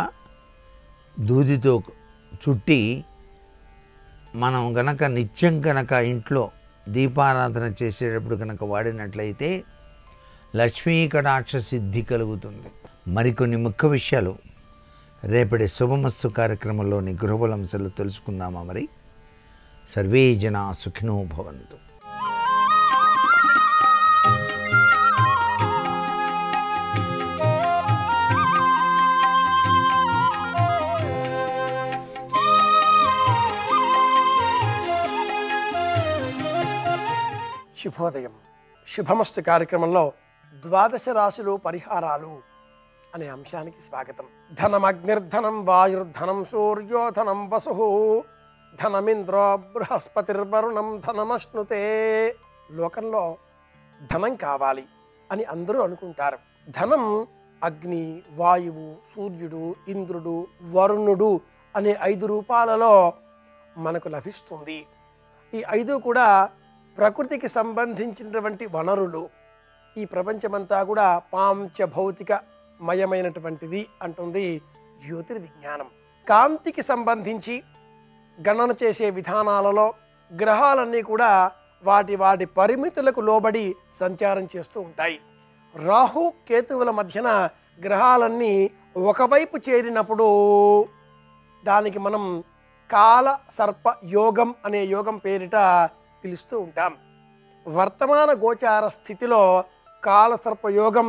దూదితో చుట్టి మనం గనక నిత్యం కనుక ఇంట్లో దీపారాధన చేసేటప్పుడు కనుక వాడినట్లయితే లక్ష్మీ కటాక్ష సిద్ధి కలుగుతుంది మరికొన్ని ముఖ్య విషయాలు రేపటి శుభమస్తు కార్యక్రమంలోని గృహబలంశలు తెలుసుకుందామా మరి సర్వే జన సుఖినో భవంతు శుభోదయం శుభమస్తు కార్యక్రమంలో ద్వాదశ రాశులు పరిహారాలు అనే అంశానికి స్వాగతం ధనమగ్నిర్ధనం వాయుర్ధనం సూర్యోధనం వసు ధనమింద్రో బృహస్పతిర్వరుణం ధనమశ్నుతే లోకంలో ధనం కావాలి అని అందరూ అనుకుంటారు ధనం అగ్ని వాయువు సూర్యుడు ఇంద్రుడు వరుణుడు అనే ఐదు రూపాలలో మనకు లభిస్తుంది ఈ ఐదు కూడా ప్రకృతికి సంబంధించినటువంటి వనరులు ఈ ప్రపంచమంతా కూడా పాంచ భౌతిక మయమైనటువంటిది అంటుంది జ్యోతిర్విజ్ఞానం కాంతికి సంబంధించి గణన చేసే విధానాలలో గ్రహాలన్నీ కూడా వాటి వాటి పరిమితులకు లోబడి సంచారం చేస్తూ ఉంటాయి రాహు కేతువుల మధ్యన గ్రహాలన్నీ ఒకవైపు చేరినప్పుడు దానికి మనం కాల సర్ప యోగం అనే యోగం పేరిట పిలుస్తూ ఉంటాం వర్తమాన గోచార స్థితిలో కాల సర్ప యోగం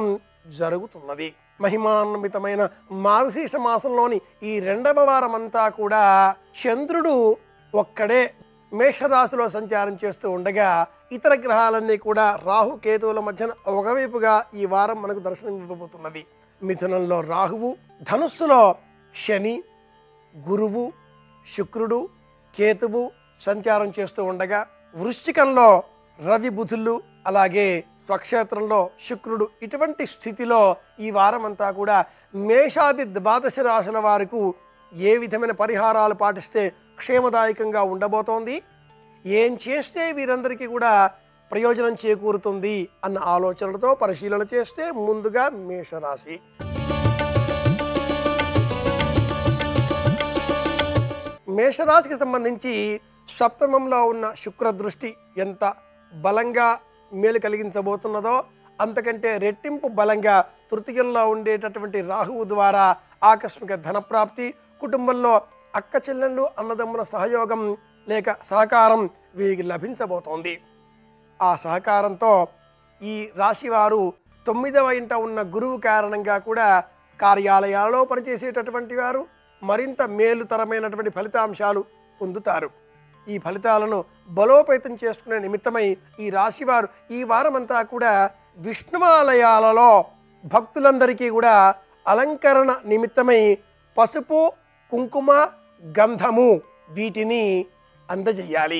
జరుగుతున్నది మహిమాన్వితమైన మార్గశీర్ష మాసంలోని ఈ రెండవ వారమంతా కూడా చంద్రుడు ఒక్కడే మేషరాశిలో సంచారం చేస్తూ ఉండగా ఇతర గ్రహాలన్నీ కూడా రాహు కేతువుల మధ్యన ఒకవైపుగా ఈ వారం మనకు దర్శనం ఇవ్వబోతున్నది మిథునంలో రాహువు ధనుస్సులో శని గురువు శుక్రుడు కేతువు సంచారం చేస్తూ ఉండగా వృశ్చికంలో రవి బుధులు అలాగే స్వక్షేత్రంలో శుక్రుడు ఇటువంటి స్థితిలో ఈ వారం అంతా కూడా మేషాది ద్వాదశ రాశుల వారికి ఏ విధమైన పరిహారాలు పాటిస్తే క్షేమదాయకంగా ఉండబోతోంది ఏం చేస్తే వీరందరికీ కూడా ప్రయోజనం చేకూరుతుంది అన్న ఆలోచనలతో పరిశీలన చేస్తే ముందుగా మేషరాశి మేషరాశికి సంబంధించి సప్తమంలో ఉన్న శుక్ర దృష్టి ఎంత బలంగా మేలు కలిగించబోతున్నదో అంతకంటే రెట్టింపు బలంగా తృతీయంలో ఉండేటటువంటి రాహువు ద్వారా ఆకస్మిక ధనప్రాప్తి కుటుంబంలో అక్క చెల్లెళ్ళు అన్నదమ్ముల సహయోగం లేక సహకారం వీరికి లభించబోతోంది ఆ సహకారంతో ఈ రాశివారు తొమ్మిదవ ఇంట ఉన్న గురువు కారణంగా కూడా కార్యాలయాలలో పనిచేసేటటువంటి వారు మరింత మేలుతరమైనటువంటి ఫలితాంశాలు పొందుతారు ఈ ఫలితాలను బలోపేతం చేసుకునే నిమిత్తమై ఈ రాశివారు ఈ వారమంతా కూడా విష్ణువాలయాలలో భక్తులందరికీ కూడా అలంకరణ నిమిత్తమై పసుపు కుంకుమ గంధము వీటిని అందజేయాలి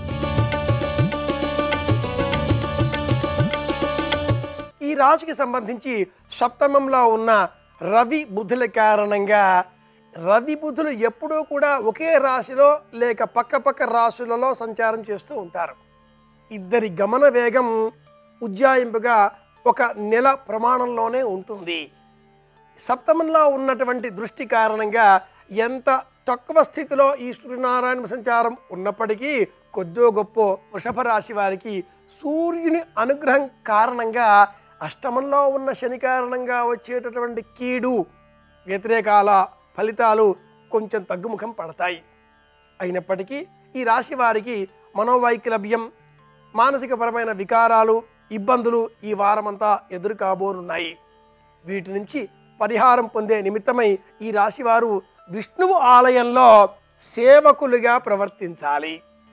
ఈ రాశికి సంబంధించి సప్తమంలో ఉన్న రవి బుధుల కారణంగా రవి బుధులు ఎప్పుడూ కూడా ఒకే రాశిలో లేక పక్క పక్క రాశులలో సంచారం చేస్తూ ఉంటారు ఇద్దరి గమన వేగం ఉజ్జాయింపుగా ఒక నెల ప్రమాణంలోనే ఉంటుంది సప్తమంలో ఉన్నటువంటి దృష్టి కారణంగా ఎంత తక్కువ స్థితిలో ఈ సూర్యనారాయణ సంచారం ఉన్నప్పటికీ కొద్దో గొప్ప వృషభ రాశి వారికి సూర్యుని అనుగ్రహం కారణంగా అష్టమంలో ఉన్న శని కారణంగా వచ్చేటటువంటి కీడు వ్యతిరేకాల ఫలితాలు కొంచెం తగ్గుముఖం పడతాయి అయినప్పటికీ ఈ రాశి వారికి మనోవైకలభ్యం మానసికపరమైన వికారాలు ఇబ్బందులు ఈ వారమంతా ఎదురు కాబోనున్నాయి వీటి నుంచి పరిహారం పొందే నిమిత్తమై ఈ రాశివారు విష్ణువు ఆలయంలో సేవకులుగా ప్రవర్తించాలి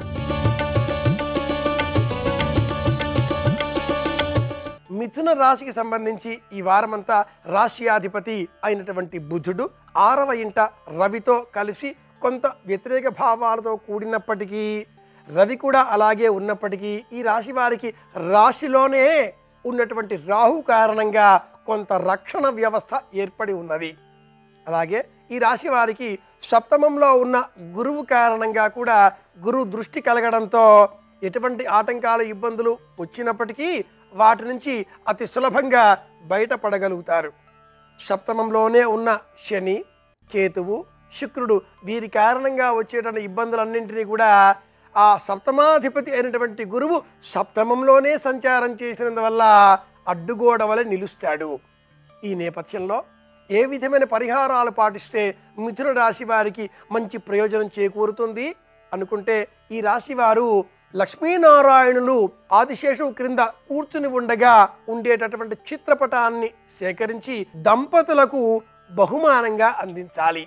మిథున రాశికి సంబంధించి ఈ వారమంతా రాశ్యాధిపతి అయినటువంటి బుధుడు ఆరవ ఇంట రవితో కలిసి కొంత వ్యతిరేక భావాలతో కూడినప్పటికీ రవి కూడా అలాగే ఉన్నప్పటికీ ఈ రాశి వారికి రాశిలోనే ఉన్నటువంటి రాహు కారణంగా కొంత రక్షణ వ్యవస్థ ఏర్పడి ఉన్నది అలాగే ఈ రాశి వారికి సప్తమంలో ఉన్న గురువు కారణంగా కూడా గురువు దృష్టి కలగడంతో ఎటువంటి ఆటంకాలు ఇబ్బందులు వచ్చినప్పటికీ వాటి నుంచి అతి సులభంగా బయటపడగలుగుతారు సప్తమంలోనే ఉన్న శని కేతువు శుక్రుడు వీరి కారణంగా వచ్చేటువంటి ఇబ్బందులన్నింటినీ కూడా ఆ సప్తమాధిపతి అయినటువంటి గురువు సప్తమంలోనే సంచారం చేసినందువల్ల అడ్డుగోడ వలె నిలుస్తాడు ఈ నేపథ్యంలో ఏ విధమైన పరిహారాలు పాటిస్తే మిథున రాశి వారికి మంచి ప్రయోజనం చేకూరుతుంది అనుకుంటే ఈ రాశి వారు లక్ష్మీనారాయణులు ఆదిశేషువు క్రింద కూర్చుని ఉండగా ఉండేటటువంటి చిత్రపటాన్ని సేకరించి దంపతులకు బహుమానంగా అందించాలి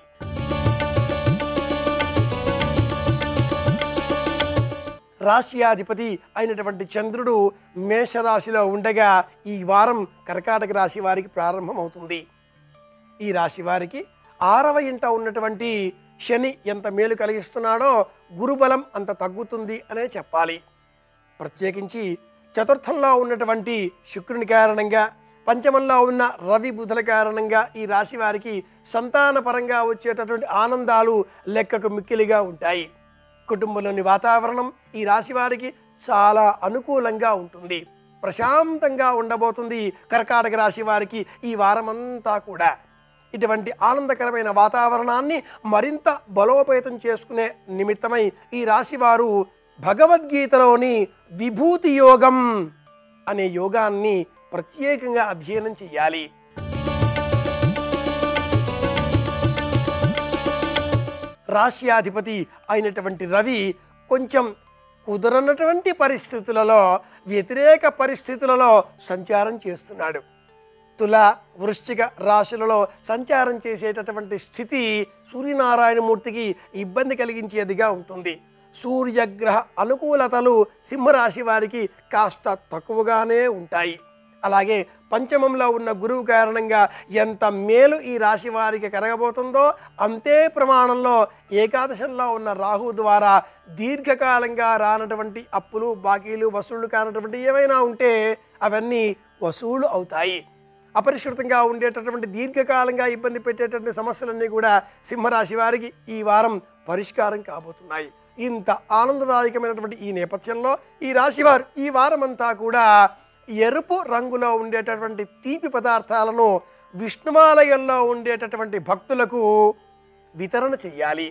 రాశ్యాధిపతి అయినటువంటి చంద్రుడు మేషరాశిలో ఉండగా ఈ వారం కర్కాటక రాశి వారికి ప్రారంభమవుతుంది ఈ రాశి వారికి ఆరవ ఇంట ఉన్నటువంటి శని ఎంత మేలు కలిగిస్తున్నాడో గురుబలం అంత తగ్గుతుంది అనే చెప్పాలి ప్రత్యేకించి చతుర్థంలో ఉన్నటువంటి శుక్రుని కారణంగా పంచమంలో ఉన్న రవి బుధుల కారణంగా ఈ రాశి వారికి సంతానపరంగా వచ్చేటటువంటి ఆనందాలు లెక్కకు మిక్కిలిగా ఉంటాయి కుటుంబంలోని వాతావరణం ఈ రాశి వారికి చాలా అనుకూలంగా ఉంటుంది ప్రశాంతంగా ఉండబోతుంది కర్కాటక రాశి వారికి ఈ వారమంతా కూడా ఇటువంటి ఆనందకరమైన వాతావరణాన్ని మరింత బలోపేతం చేసుకునే నిమిత్తమై ఈ రాశివారు భగవద్గీతలోని విభూతి యోగం అనే యోగాన్ని ప్రత్యేకంగా అధ్యయనం చేయాలి రాశ్యాధిపతి అయినటువంటి రవి కొంచెం కుదరనటువంటి పరిస్థితులలో వ్యతిరేక పరిస్థితులలో సంచారం చేస్తున్నాడు తుల వృశ్చిక రాశులలో సంచారం చేసేటటువంటి స్థితి సూర్యనారాయణమూర్తికి ఇబ్బంది కలిగించేదిగా ఉంటుంది సూర్యగ్రహ అనుకూలతలు సింహరాశి వారికి కాస్త తక్కువగానే ఉంటాయి అలాగే పంచమంలో ఉన్న గురువు కారణంగా ఎంత మేలు ఈ రాశి వారికి కలగబోతుందో అంతే ప్రమాణంలో ఏకాదశంలో ఉన్న రాహు ద్వారా దీర్ఘకాలంగా రానటువంటి అప్పులు బాకీలు వసూళ్లు కానటువంటి ఏవైనా ఉంటే అవన్నీ వసూలు అవుతాయి అపరిష్కృతంగా ఉండేటటువంటి దీర్ఘకాలంగా ఇబ్బంది పెట్టేటటువంటి సమస్యలన్నీ కూడా సింహరాశి వారికి ఈ వారం పరిష్కారం కాబోతున్నాయి ఇంత ఆనందదాయకమైనటువంటి ఈ నేపథ్యంలో ఈ రాశివారు ఈ వారమంతా కూడా ఎరుపు రంగులో ఉండేటటువంటి తీపి పదార్థాలను విష్ణువాలయంలో ఉండేటటువంటి భక్తులకు వితరణ చెయ్యాలి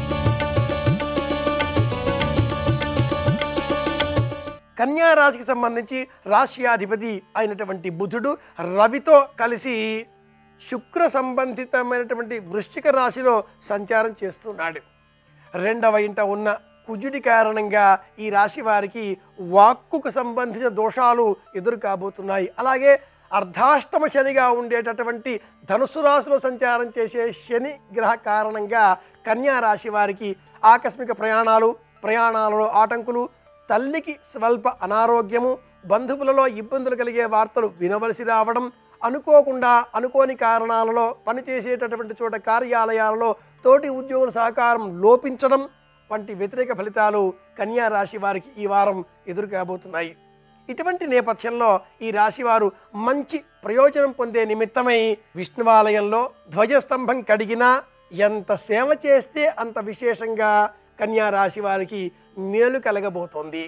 కన్యా రాశికి సంబంధించి రాశ్యాధిపతి అయినటువంటి బుధుడు రవితో కలిసి శుక్ర సంబంధితమైనటువంటి వృశ్చిక రాశిలో సంచారం చేస్తున్నాడు రెండవ ఇంట ఉన్న కుజుడి కారణంగా ఈ రాశి వారికి వాక్కుకు సంబంధించిన దోషాలు ఎదురు కాబోతున్నాయి అలాగే అర్ధాష్టమ శనిగా ఉండేటటువంటి ధనుసు రాశిలో సంచారం చేసే శని గ్రహ కారణంగా కన్యా రాశి వారికి ఆకస్మిక ప్రయాణాలు ప్రయాణాలలో ఆటంకులు తల్లికి స్వల్ప అనారోగ్యము బంధువులలో ఇబ్బందులు కలిగే వార్తలు వినవలసి రావడం అనుకోకుండా అనుకోని కారణాలలో పనిచేసేటటువంటి చోట కార్యాలయాలలో తోటి ఉద్యోగుల సహకారం లోపించడం వంటి వ్యతిరేక ఫలితాలు కన్యా రాశి వారికి ఈ వారం ఎదురు కాబోతున్నాయి ఇటువంటి నేపథ్యంలో ఈ రాశివారు మంచి ప్రయోజనం పొందే నిమిత్తమై విష్ణువాలయంలో ధ్వజస్తంభం కడిగినా ఎంత సేవ చేస్తే అంత విశేషంగా కన్యా రాశి వారికి మేలు కలగబోతోంది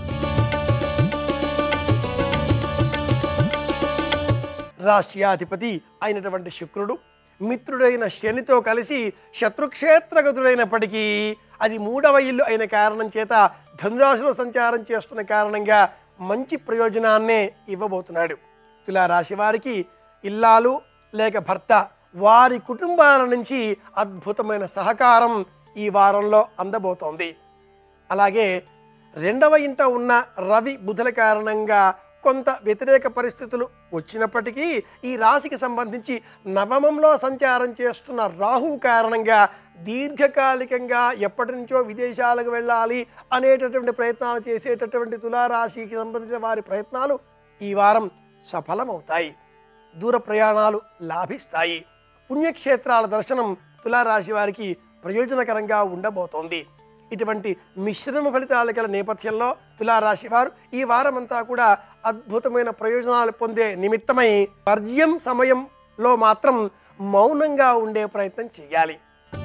రాష్ట్రాధిపతి అయినటువంటి శుక్రుడు మిత్రుడైన శనితో కలిసి శత్రుక్షేత్రగతుడైనప్పటికీ అది మూడవ ఇల్లు అయిన కారణం చేత ధనురాశిలో సంచారం చేస్తున్న కారణంగా మంచి ప్రయోజనాన్నే ఇవ్వబోతున్నాడు తులారాశి వారికి ఇల్లాలు లేక భర్త వారి కుటుంబాల నుంచి అద్భుతమైన సహకారం ఈ వారంలో అందబోతోంది అలాగే రెండవ ఇంట ఉన్న రవి బుధుల కారణంగా కొంత వ్యతిరేక పరిస్థితులు వచ్చినప్పటికీ ఈ రాశికి సంబంధించి నవమంలో సంచారం చేస్తున్న రాహువు కారణంగా దీర్ఘకాలికంగా ఎప్పటి నుంచో విదేశాలకు వెళ్ళాలి అనేటటువంటి ప్రయత్నాలు చేసేటటువంటి తులారాశికి సంబంధించిన వారి ప్రయత్నాలు ఈ వారం సఫలమవుతాయి దూర ప్రయాణాలు లాభిస్తాయి పుణ్యక్షేత్రాల దర్శనం తులారాశి వారికి ప్రయోజనకరంగా ఉండబోతోంది ఇటువంటి మిశ్రమ ఫలితాలు గల నేపథ్యంలో తులారాశి వారు ఈ వారమంతా కూడా అద్భుతమైన ప్రయోజనాలు పొందే నిమిత్తమై వర్జ్యం సమయంలో మాత్రం మౌనంగా ఉండే ప్రయత్నం చేయాలి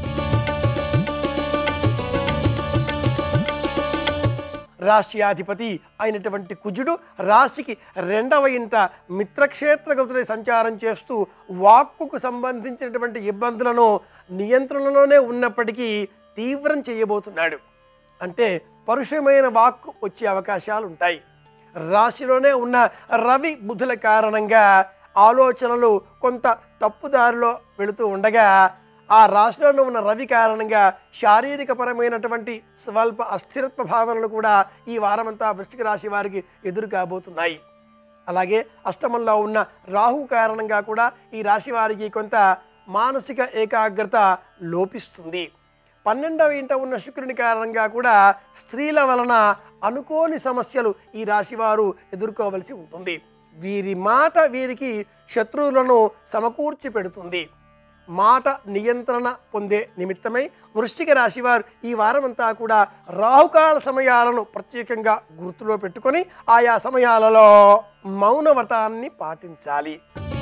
రాష్ట్రాధిపతి అయినటువంటి కుజుడు రాశికి రెండవ ఇంట మిత్రక్షేత్రగతులై సంచారం చేస్తూ వాక్కుకు సంబంధించినటువంటి ఇబ్బందులను నియంత్రణలోనే ఉన్నప్పటికీ తీవ్రం చేయబోతున్నాడు అంటే పరుషమైన వాక్కు వచ్చే అవకాశాలు ఉంటాయి రాశిలోనే ఉన్న రవి బుధుల కారణంగా ఆలోచనలు కొంత తప్పుదారిలో వెళుతూ ఉండగా ఆ రాశిలో ఉన్న రవి కారణంగా శారీరక పరమైనటువంటి స్వల్ప అస్థిరత్వ భావనలు కూడా ఈ వారమంతా వృశ్చిక రాశి వారికి ఎదురు కాబోతున్నాయి అలాగే అష్టమంలో ఉన్న రాహు కారణంగా కూడా ఈ రాశి వారికి కొంత మానసిక ఏకాగ్రత లోపిస్తుంది పన్నెండవ ఇంట ఉన్న శుక్రుని కారణంగా కూడా స్త్రీల వలన అనుకోని సమస్యలు ఈ రాశివారు ఎదుర్కోవలసి ఉంటుంది వీరి మాట వీరికి శత్రువులను సమకూర్చి పెడుతుంది మాట నియంత్రణ పొందే నిమిత్తమై వృశ్చిక రాశివారు ఈ వారమంతా కూడా రాహుకాల సమయాలను ప్రత్యేకంగా గుర్తులో పెట్టుకొని ఆయా సమయాలలో మౌన వ్రతాన్ని పాటించాలి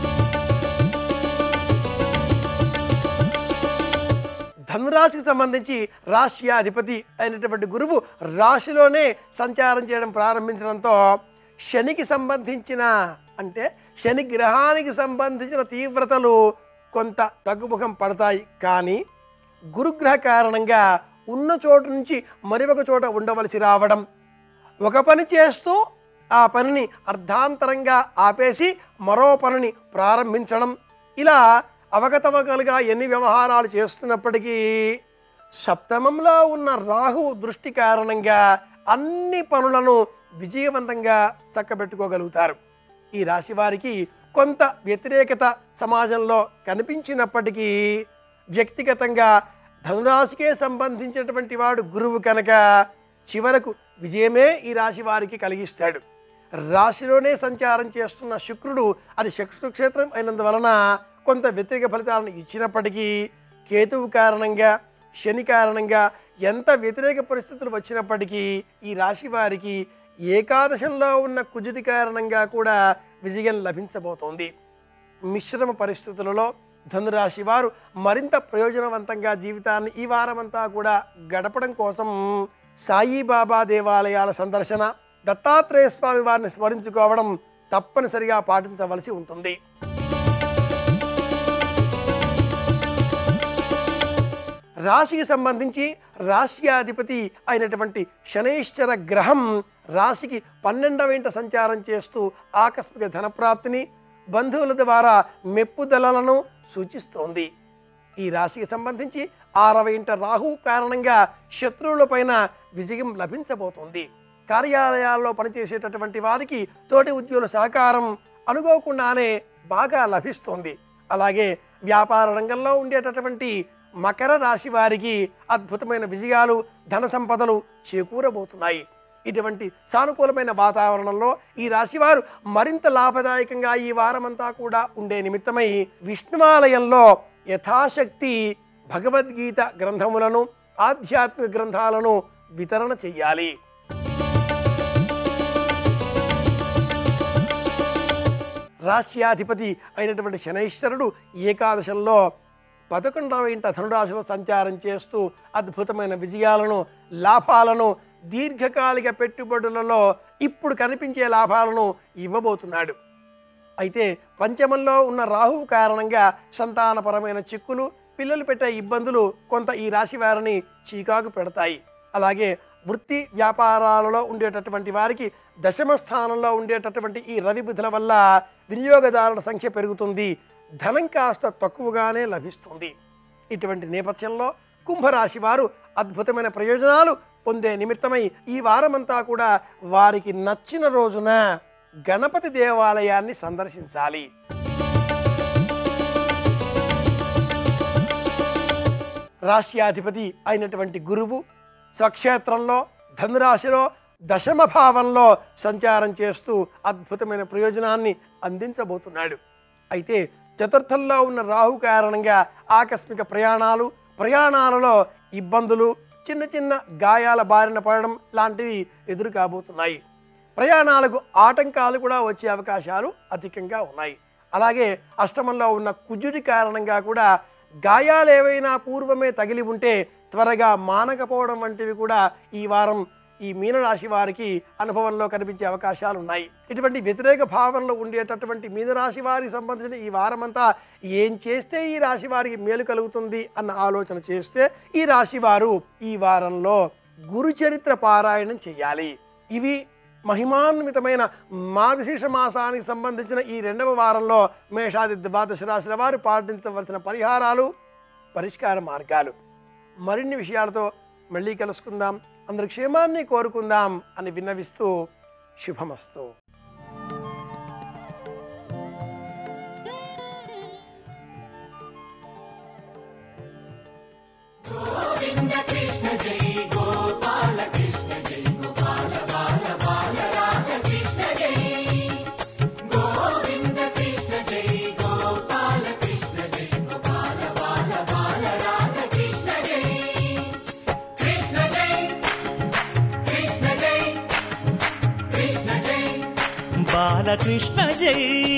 ధనురాశికి సంబంధించి రాష్ట్రాధిపతి అయినటువంటి గురువు రాశిలోనే సంచారం చేయడం ప్రారంభించడంతో శనికి సంబంధించిన అంటే శని గ్రహానికి సంబంధించిన తీవ్రతలు కొంత తగ్గుముఖం పడతాయి కానీ గురుగ్రహ కారణంగా ఉన్న చోటు నుంచి మరొక చోట ఉండవలసి రావడం ఒక పని చేస్తూ ఆ పనిని అర్ధాంతరంగా ఆపేసి మరో పనిని ప్రారంభించడం ఇలా అవకతవకలుగా ఎన్ని వ్యవహారాలు చేస్తున్నప్పటికీ సప్తమంలో ఉన్న రాహువు దృష్టి కారణంగా అన్ని పనులను విజయవంతంగా చక్కబెట్టుకోగలుగుతారు ఈ రాశి వారికి కొంత వ్యతిరేకత సమాజంలో కనిపించినప్పటికీ వ్యక్తిగతంగా ధనురాశికే సంబంధించినటువంటి వాడు గురువు కనుక చివరకు విజయమే ఈ రాశి వారికి కలిగిస్తాడు రాశిలోనే సంచారం చేస్తున్న శుక్రుడు అది శక్రుక్షేత్రం అయినందువలన కొంత వ్యతిరేక ఫలితాలను ఇచ్చినప్పటికీ కేతువు కారణంగా శని కారణంగా ఎంత వ్యతిరేక పరిస్థితులు వచ్చినప్పటికీ ఈ రాశి వారికి ఏకాదశంలో ఉన్న కుజుడి కారణంగా కూడా విజయం లభించబోతోంది మిశ్రమ పరిస్థితులలో ధనురాశి వారు మరింత ప్రయోజనవంతంగా జీవితాన్ని ఈ వారమంతా కూడా గడపడం కోసం సాయిబాబా దేవాలయాల సందర్శన దత్తాత్రేయ స్వామి వారిని స్మరించుకోవడం తప్పనిసరిగా పాటించవలసి ఉంటుంది రాశికి సంబంధించి రాశ్యాధిపతి అయినటువంటి శనైశ్చర గ్రహం రాశికి పన్నెండవ ఇంట సంచారం చేస్తూ ఆకస్మిక ధనప్రాప్తిని బంధువుల ద్వారా మెప్పుదలలను సూచిస్తోంది ఈ రాశికి సంబంధించి ఆరవ ఇంట రాహు కారణంగా శత్రువులపైన విజయం లభించబోతోంది కార్యాలయాల్లో పనిచేసేటటువంటి వారికి తోటి ఉద్యోగుల సహకారం అనుకోకుండానే బాగా లభిస్తోంది అలాగే వ్యాపార రంగంలో ఉండేటటువంటి మకర రాశి వారికి అద్భుతమైన విజయాలు ధన సంపదలు చేకూరబోతున్నాయి ఇటువంటి సానుకూలమైన వాతావరణంలో ఈ రాశివారు మరింత లాభదాయకంగా ఈ వారమంతా కూడా ఉండే నిమిత్తమై విష్ణువాలయంలో యథాశక్తి భగవద్గీత గ్రంథములను ఆధ్యాత్మిక గ్రంథాలను వితరణ చెయ్యాలి రాష్ట్రాధిపతి అయినటువంటి శనైశ్వరుడు ఏకాదశంలో పదకొండవ ఇంట ధనురాశిలో సంచారం చేస్తూ అద్భుతమైన విజయాలను లాభాలను దీర్ఘకాలిక పెట్టుబడులలో ఇప్పుడు కనిపించే లాభాలను ఇవ్వబోతున్నాడు అయితే పంచమంలో ఉన్న రాహువు కారణంగా సంతానపరమైన చిక్కులు పిల్లలు పెట్టే ఇబ్బందులు కొంత ఈ రాశి వారిని చీకాకు పెడతాయి అలాగే వృత్తి వ్యాపారాలలో ఉండేటటువంటి వారికి దశమ స్థానంలో ఉండేటటువంటి ఈ రవి బుధుల వల్ల వినియోగదారుల సంఖ్య పెరుగుతుంది ధనం కాస్త తక్కువగానే లభిస్తుంది ఇటువంటి నేపథ్యంలో కుంభరాశి వారు అద్భుతమైన ప్రయోజనాలు పొందే నిమిత్తమై ఈ వారమంతా కూడా వారికి నచ్చిన రోజున గణపతి దేవాలయాన్ని సందర్శించాలి రాష్ట్రాధిపతి అయినటువంటి గురువు స్వక్షేత్రంలో ధనురాశిలో దశమ భావంలో సంచారం చేస్తూ అద్భుతమైన ప్రయోజనాన్ని అందించబోతున్నాడు అయితే చతుర్థంలో ఉన్న రాహు కారణంగా ఆకస్మిక ప్రయాణాలు ప్రయాణాలలో ఇబ్బందులు చిన్న చిన్న గాయాల బారిన పడడం లాంటివి ఎదురు కాబోతున్నాయి ప్రయాణాలకు ఆటంకాలు కూడా వచ్చే అవకాశాలు అధికంగా ఉన్నాయి అలాగే అష్టమంలో ఉన్న కుజుడి కారణంగా కూడా గాయాలు ఏవైనా పూర్వమే తగిలి ఉంటే త్వరగా మానకపోవడం వంటివి కూడా ఈ వారం ఈ మీనరాశి వారికి అనుభవంలో కనిపించే అవకాశాలు ఉన్నాయి ఇటువంటి వ్యతిరేక భావనలో ఉండేటటువంటి మీనరాశి వారికి సంబంధించిన ఈ వారమంతా ఏం చేస్తే ఈ రాశి వారికి మేలు కలుగుతుంది అన్న ఆలోచన చేస్తే ఈ రాశి వారు ఈ వారంలో గురు చరిత్ర పారాయణం చేయాలి ఇవి మహిమాన్వితమైన మార్గశీర్ష మాసానికి సంబంధించిన ఈ రెండవ వారంలో మేషాది ద్వాదశ రాశుల వారు పాటించవలసిన పరిహారాలు పరిష్కార మార్గాలు మరిన్ని విషయాలతో మళ్ళీ కలుసుకుందాం అందరి క్షేమాన్ని కోరుకుందాం అని విన్నవిస్తూ శుభమస్తు బాలకృష్ణ జై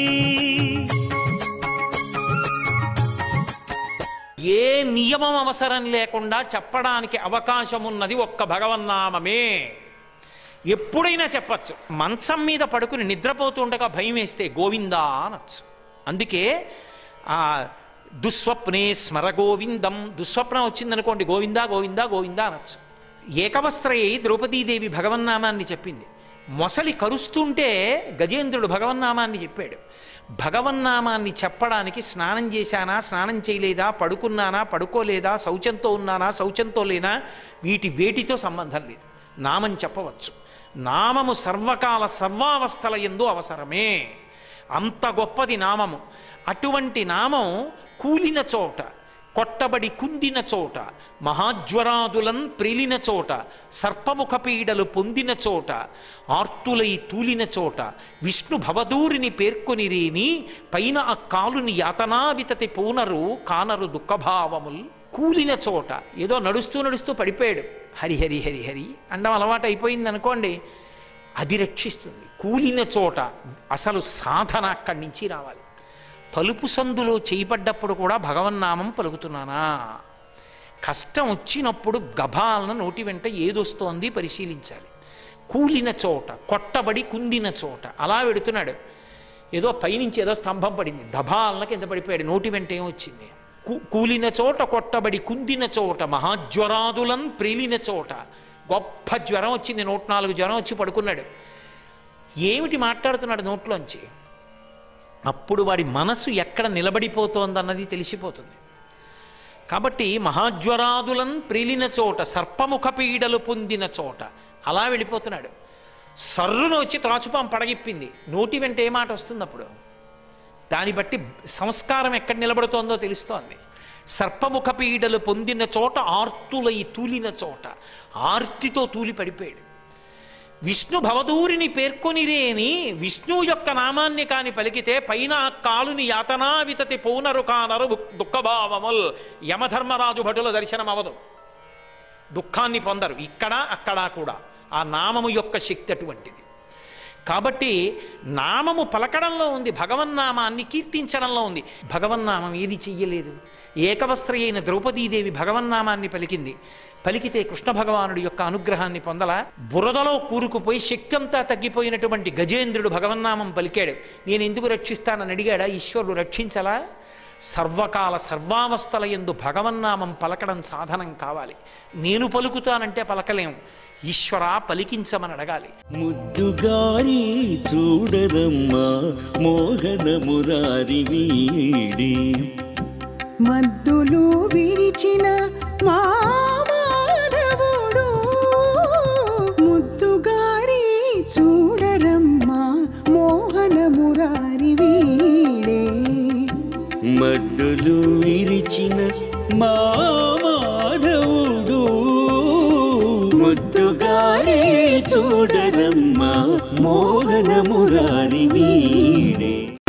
ఏ నియమం అవసరం లేకుండా చెప్పడానికి అవకాశం ఉన్నది ఒక్క భగవన్నామమే ఎప్పుడైనా చెప్పచ్చు మంచం మీద పడుకుని నిద్రపోతుండగా భయం వేస్తే గోవిందా అనొచ్చు అందుకే ఆ దుస్వప్నే స్మర గోవిందం దుస్వప్నం వచ్చిందనుకోండి గోవిందా గోవిందా గోవిందా అనొచ్చు ఏకవస్త్రయ్యి ద్రౌపదీదేవి భగవన్నామాన్ని చెప్పింది మొసలి కరుస్తుంటే గజేంద్రుడు భగవన్నామాన్ని చెప్పాడు భగవన్నామాన్ని చెప్పడానికి స్నానం చేశానా స్నానం చేయలేదా పడుకున్నానా పడుకోలేదా శౌచంతో ఉన్నానా శౌచంతో లేనా వీటి వేటితో సంబంధం లేదు నామం చెప్పవచ్చు నామము సర్వకాల సర్వావస్థల ఎందు అవసరమే అంత గొప్పది నామము అటువంటి నామం కూలిన చోట కొట్టబడి కుండిన చోట మహాజ్వరాదులన్ ప్రిలిన చోట సర్పముఖ పీడలు పొందిన చోట ఆర్తులై తూలిన చోట విష్ణు భవదూరిని పేర్కొని రేని పైన ఆ కాలుని యాతనావితతి పూనరు కానరు దుఃఖభావముల్ కూలిన చోట ఏదో నడుస్తూ నడుస్తూ పడిపోయాడు హరి హరి హరి హరి అండం అలవాటు అయిపోయింది అనుకోండి అది రక్షిస్తుంది కూలిన చోట అసలు సాధన అక్కడి నుంచి రావాలి తలుపు సందులో చేయబడ్డప్పుడు కూడా భగవన్నామం పలుకుతున్నానా కష్టం వచ్చినప్పుడు గభాలను నోటి వెంట ఏదొస్తోంది పరిశీలించాలి కూలిన చోట కొట్టబడి కుందిన చోట అలా వెడుతున్నాడు ఏదో పైనుంచి ఏదో స్తంభం పడింది దభాలన కింద పడిపోయాడు నోటి వెంట ఏమొచ్చింది కూ- కూలిన చోట కొట్టబడి కుందిన చోట మహాజ్వరాదులన్ ప్రేలిన చోట గొప్ప జ్వరం వచ్చింది నూట నాలుగు జ్వరం వచ్చి పడుకున్నాడు ఏమిటి మాట్లాడుతున్నాడు నోట్లోంచి అప్పుడు వాడి మనసు ఎక్కడ నిలబడిపోతోందన్నది తెలిసిపోతుంది కాబట్టి మహాజ్వరాదులన్ ప్రిలిన చోట సర్పముఖ పీడలు పొందిన చోట అలా వెళ్ళిపోతున్నాడు సర్రును వచ్చి త్రాచుపాం పడగిప్పింది నోటి వెంట ఏ మాట వస్తుంది అప్పుడు దాన్ని బట్టి సంస్కారం ఎక్కడ నిలబడుతోందో తెలుస్తోంది సర్పముఖ పీడలు పొందిన చోట ఆర్తులై తూలిన చోట ఆర్తితో తూలి పడిపోయాడు విష్ణు భవదూరిని పేర్కొనిరేని విష్ణు యొక్క నామాన్ని కాని పలికితే పైన ఆ కాలుని యాతనా వితతి పౌనరు కానరు దుః- దుఃఖభావముల్ యమధర్మరాజు భటుల దర్శనం అవదు దుఃఖాన్ని పొందరు ఇక్కడ అక్కడ కూడా ఆ నామము యొక్క శక్తి అటువంటిది కాబట్టి నామము పలకడంలో ఉంది భగవన్నామాన్ని కీర్తించడంలో ఉంది భగవన్నామం ఏది చెయ్యలేదు ఏకవస్త్ర అయిన ద్రౌపదీదేవి భగవన్నామాన్ని పలికింది పలికితే కృష్ణ భగవానుడి యొక్క అనుగ్రహాన్ని పొందలా బురదలో కూరుకుపోయి శక్తి అంతా తగ్గిపోయినటువంటి గజేంద్రుడు భగవన్నామం పలికాడు నేను ఎందుకు రక్షిస్తానని అడిగాడా ఈశ్వరుడు రక్షించలా సర్వకాల సర్వావస్థల ఎందు భగవన్నామం పలకడం సాధనం కావాలి నేను పలుకుతానంటే పలకలేం ఈశ్వర పలికించమని అడగాలి ముద్దుగారి చూడరమ్మా మోహన మురారి వీడి మద్దులు విరిచిన మా మాధవుడు ముద్దుగారి చూడరమ్మా మోహన మురారి వీడే మద్దులు విరిచిన మా మాధవుడు ముద్దుగారి చూడరమ్మా మోహన మురారి వీడే